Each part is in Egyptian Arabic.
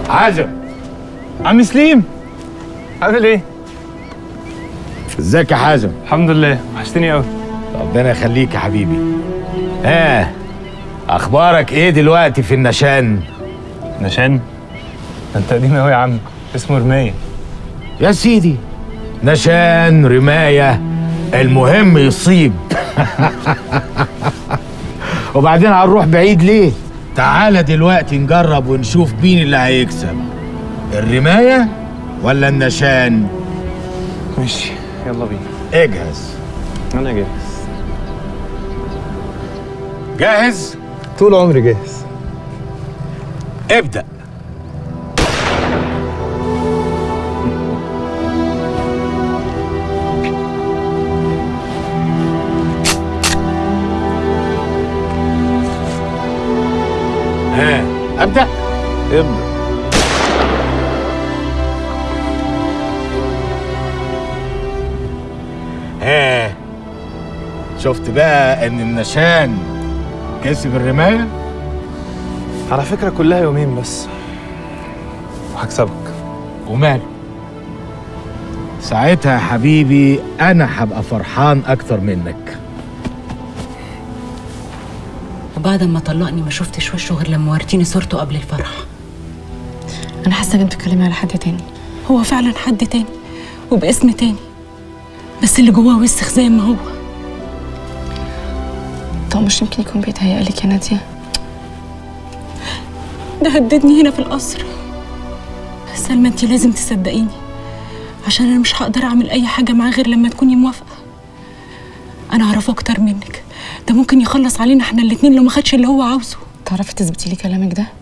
حازم عم سليم عامل ايه؟ ازيك يا حازم الحمد لله وحشتني قوي ربنا يخليك يا حبيبي ها اخبارك ايه دلوقتي في النشان نشان ده انت قديم قوي يا عم اسمه رماية يا سيدي نشان رماية المهم يصيب وبعدين هنروح بعيد ليه تعالى دلوقتي نجرب ونشوف مين اللي هيكسب الرماية ولا النشان ماشي يلا بينا اجهز انا جاهز جاهز طول عمري جاهز ابدأ ها ابدأ ابدا ها شفت بقى ان النشان كسب الرماية على فكرة كلها يومين بس وهكسبك وماله ساعتها يا حبيبي انا هبقى فرحان اكتر منك وبعد ما طلقني ما شفتش وشه غير لما وريتيني صورته قبل الفرح انا حاسه ان انت بتتكلمي على حد تاني هو فعلا حد تاني وباسم تاني بس اللي جواه وسخ زي ما هو طب مش يمكن يكون بيتهيألك يا ناديه ده هددني هنا في القصر سلمى انت لازم تصدقيني عشان انا مش هقدر اعمل اي حاجه معاه غير لما تكوني موافقه انا اعرفه اكتر منك ده ممكن يخلص علينا احنا الاتنين لو ما خدش اللي هو عاوزه تعرفي تثبتي لي كلامك ده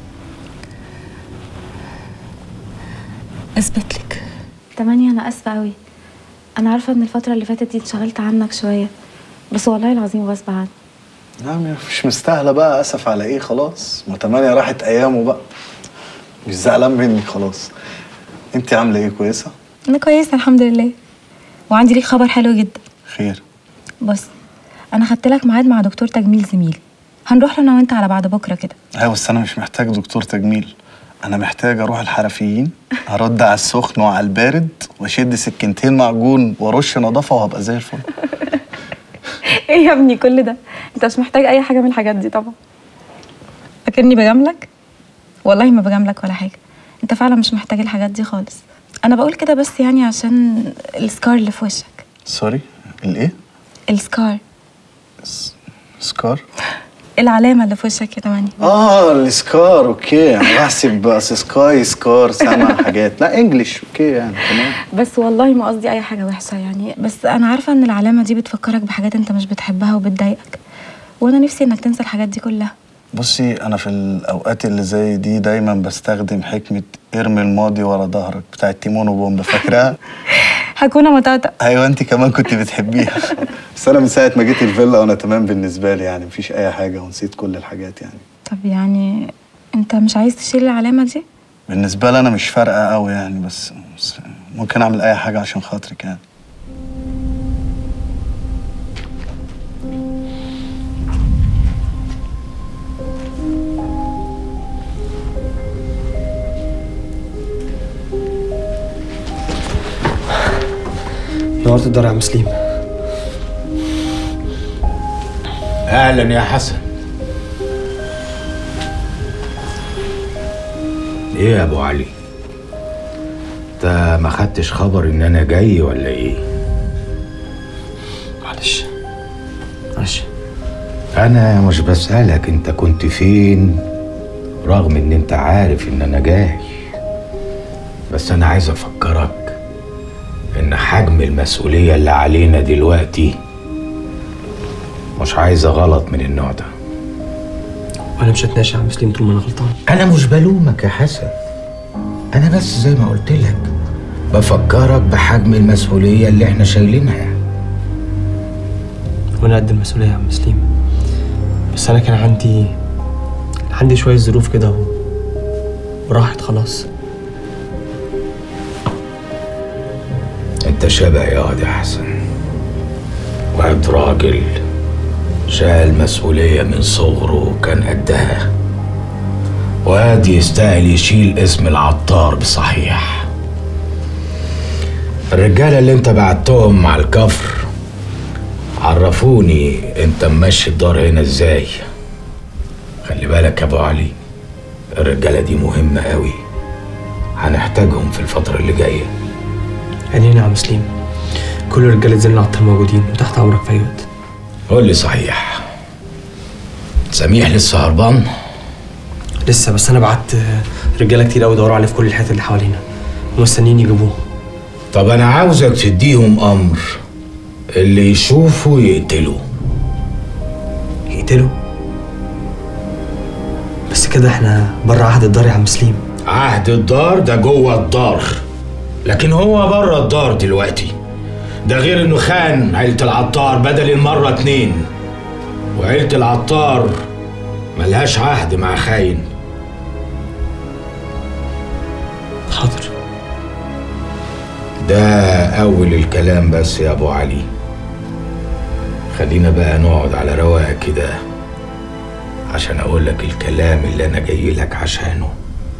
اثبت لك تمانية أنا آسفة أوي أنا عارفة إن الفترة اللي فاتت دي اتشغلت عنك شوية بس والله العظيم غصب عني نعم مش مستاهلة بقى أسف على إيه خلاص ما تمانية راحت أيامه بقى مش زعلان منك خلاص أنت عاملة إيه كويسة؟ أنا كويسة الحمد لله وعندي ليك خبر حلو جدا خير بص أنا خدت لك ميعاد مع دكتور تجميل زميلي هنروح له أنا وأنت على بعد بكرة كده أيوة بس أنا مش محتاج دكتور تجميل أنا محتاج أروح الحرفيين أرد على السخن وعلى البارد وأشد سكينتين معجون وأرش نظافة وهبقى زي الفل إيه يا ابني كل ده أنت مش محتاج أي حاجة من الحاجات دي طبعا فاكرني بجاملك والله ما بجاملك ولا حاجة أنت فعلا مش محتاج الحاجات دي خالص أنا بقول كده بس يعني عشان السكار اللي في وشك سوري الإيه؟ السكار سكار؟ العلامة اللي في وشك يا تمانية آه السكار أوكي أنا بحسب بس سكاي سكار سامع حاجات لا إنجلش أوكي يعني تمام بس والله ما قصدي اي حاجه وحشه يعني بس انا عارفه ان العلامه دي بتفكرك بحاجات انت مش بتحبها وبتضايقك وانا نفسي انك تنسى الحاجات دي كلها بصي انا في الاوقات اللي زي دي دايما بستخدم حكمه ارمي الماضي ورا ظهرك بتاعت تيمون وبومب فاكراها هكون مطاطا ايوه انت كمان كنت بتحبيها بس انا من ساعه ما جيت الفيلا وانا تمام بالنسبه لي يعني مفيش اي حاجه ونسيت كل الحاجات يعني طب يعني انت مش عايز تشيل العلامه دي بالنسبه لي انا مش فارقه قوي يعني بس, بس ممكن اعمل اي حاجه عشان خاطرك يعني نورت الدار يا عم سليم اهلا يا حسن ايه يا ابو علي انت ما خدتش خبر ان انا جاي ولا ايه معلش معلش انا مش بسالك انت كنت فين رغم ان انت عارف ان انا جاي بس انا عايز افكرك ان حجم المسؤوليه اللي علينا دلوقتي مش عايزه غلط من النوع ده وانا مش هتناقش يا عم سليم طول ما انا غلطان انا مش بلومك يا حسن انا بس زي ما قلت لك بفكرك بحجم المسؤوليه اللي احنا شايلينها وانا قد المسؤوليه يا عم سليم بس انا كان عندي عندي شويه ظروف كده و... وراحت خلاص انت شبه يا واد يا حسن واد راجل شال مسؤولية من صغره وكان قدها واد يستاهل يشيل اسم العطار بصحيح الرجالة اللي انت بعتهم مع الكفر عرفوني انت ماشي الدار هنا ازاي خلي بالك يا ابو علي الرجالة دي مهمة قوي هنحتاجهم في الفترة اللي جاية عينينا يا عم سليم كل رجالة زين العطار موجودين وتحت امرك في اي وقت قول لي صحيح سميح لسه هربان لسه بس انا بعت رجاله كتير قوي يدوروا عليه في كل الحتت اللي حوالينا ومستنيين يجيبوه طب انا عاوزك تديهم امر اللي يشوفه يقتله يقتله بس كده احنا بره عهد الدار يا عم سليم عهد الدار ده جوه الدار لكن هو بره الدار دلوقتي ده غير انه خان عيلة العطار بدل المرة اتنين وعيلة العطار ملهاش عهد مع خاين حاضر ده أول الكلام بس يا أبو علي خلينا بقى نقعد على رواق كده عشان أقول لك الكلام اللي أنا جاي لك عشانه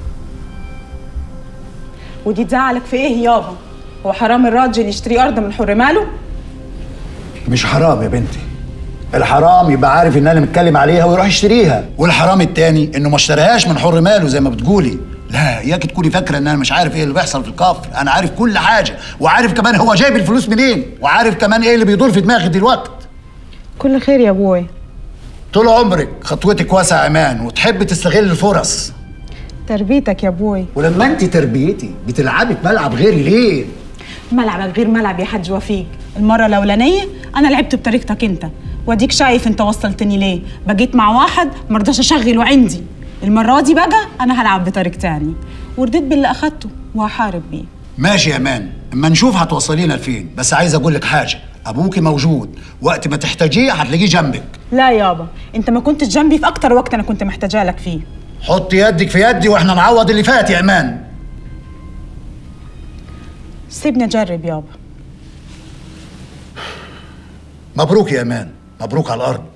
ودي تزعلك في ايه يابا هو حرام الراجل يشتري ارض من حر ماله مش حرام يا بنتي الحرام يبقى عارف ان انا متكلم عليها ويروح يشتريها والحرام التاني انه ما اشتراهاش من حر ماله زي ما بتقولي لا اياك تكوني فاكره ان انا مش عارف ايه اللي بيحصل في الكفر انا عارف كل حاجه وعارف كمان هو جايب الفلوس منين وعارف كمان ايه اللي بيدور في دماغي دلوقتي كل خير يا ابوي طول عمرك خطوتك واسع امان وتحب تستغل الفرص تربيتك يا ابوي ولما انت تربيتي بتلعبي في ملعب غيري ليه ملعبك غير ملعب يا حاج وفيق المره الاولانيه انا لعبت بطريقتك انت واديك شايف انت وصلتني ليه بقيت مع واحد مرضاش اشغله عندي المره دي بقى انا هلعب بطريق تاني ورضيت باللي اخدته وهحارب بيه ماشي يا مان اما نشوف هتوصلينا لفين بس عايز اقول لك حاجه ابوكي موجود وقت ما تحتاجيه هتلاقيه جنبك لا يابا انت ما كنتش جنبي في اكتر وقت انا كنت محتاجه لك فيه حط يدك في يدي واحنا نعوض اللي فات يا امان سيبني اجرب يابا مبروك يا امان مبروك على الارض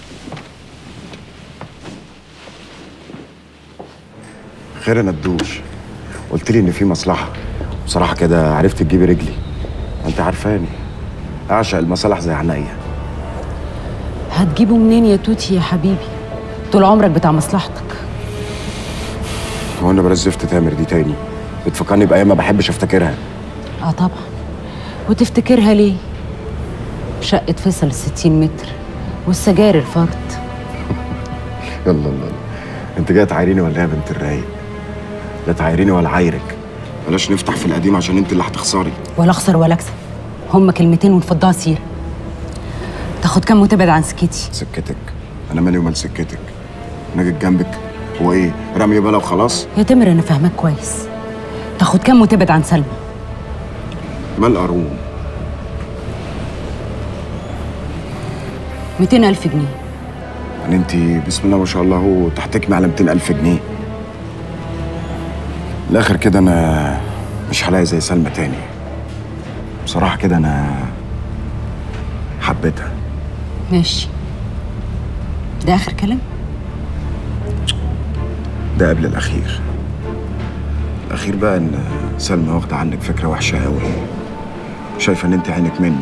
خير يا ندوش قلت لي ان في مصلحه بصراحه كده عرفت تجيبي رجلي انت عارفاني اعشق المصالح زي عينيا هتجيبه منين يا توتي يا حبيبي طول عمرك بتاع مصلحتك هو انا بلاش زفت تامر دي تاني بتفكرني بايام ما بحبش افتكرها اه طبعا وتفتكرها ليه شقة فيصل الستين متر والسجاير الفرد يلا يلا يلا. انت جاي تعايريني ولا ايه يا بنت الرايق لا تعايريني ولا عايرك بلاش نفتح في القديم عشان انت اللي هتخسري ولا اخسر ولا اكسب هما كلمتين ونفضها سيرة تاخد كام وتبعد عن سكتي سكتك انا مالي ومال سكتك انا جيت جنبك هو ايه رمي بلا وخلاص يا تامر انا فاهمك كويس تاخد كام وتبعد عن سلمى مال قارون 200 ألف جنيه يعني انت بسم الله ما شاء الله هو تحتكمي على 200 الف جنيه الاخر كده انا مش هلاقي زي سلمى تاني بصراحه كده انا حبيتها ماشي ده آخر كلام ده قبل الاخير الاخير بقى ان سلمى واخده عنك فكره وحشه قوي شايفه ان انت عينك مني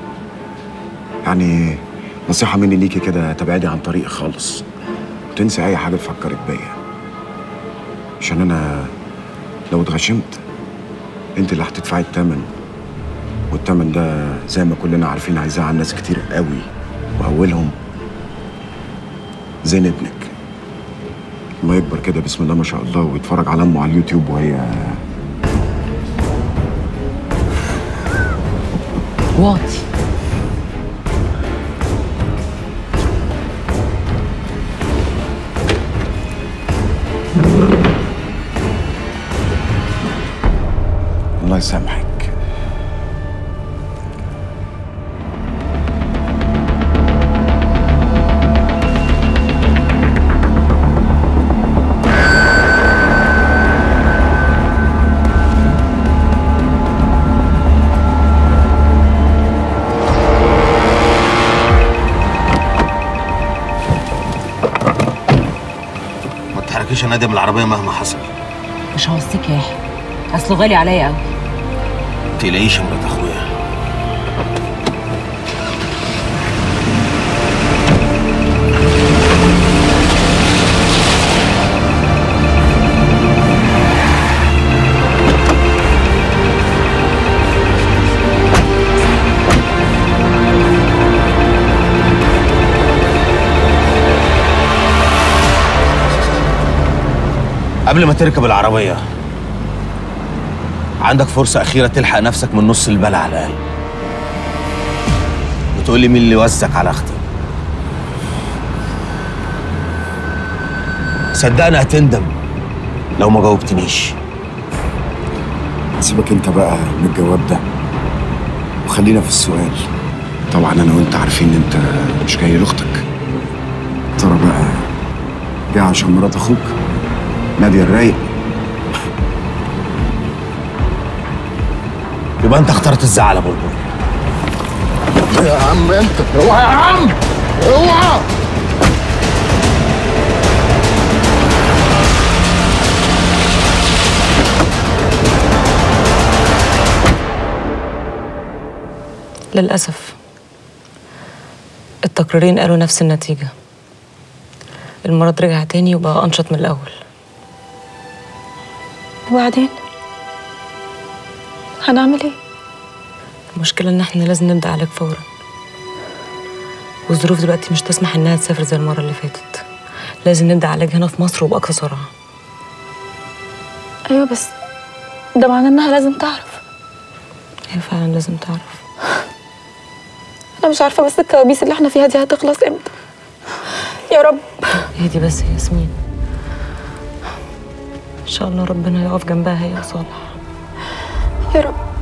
يعني نصيحه مني ليكي كده تبعدي عن طريقي خالص وتنسي اي حاجه تفكرك بيا عشان انا لو اتغشمت انت اللي هتدفعي الثمن والثمن ده زي ما كلنا عارفين عايزاه عن ناس كتير قوي واولهم زين ابنك لما يكبر كده بسم الله ما شاء الله ويتفرج على امه على اليوتيوب وهي واطي الله يسامحك تتحركيش يا ناديه من العربيه مهما حصل مش هوصيك يا يحيى اصله غالي عليا قوي ما تقلقيش يا مرات اخويا قبل ما تركب العربية عندك فرصة أخيرة تلحق نفسك من نص البلع على الأقل وتقول لي مين اللي وزك على أختي صدقني هتندم لو ما جاوبتنيش سيبك انت بقى من الجواب ده وخلينا في السؤال طبعا انا وانت عارفين ان انت مش جاي لاختك ترى بقى جاي عشان مرات اخوك نادية الرايق يبقى أنت اخترت الزعل يا بلبل يا عم انت اوعى يا عم اوعى للأسف التقريرين قالوا نفس النتيجة المرض رجع تاني وبقى أنشط من الأول وبعدين هنعمل ايه المشكلة إن إحنا لازم نبدأ علاج فورا والظروف دلوقتي مش تسمح إنها تسافر زي المرة اللي فاتت لازم نبدأ علاج هنا في مصر وبأقصى سرعة ايوه بس ده معناه انها لازم تعرف هي فعلا لازم تعرف انا مش عارفه بس الكوابيس اللي احنا فيها دي هتخلص امتى يا رب اهدي بس يا ياسمين إن شاء الله ربنا يقف جنبها هي وصالح يا رب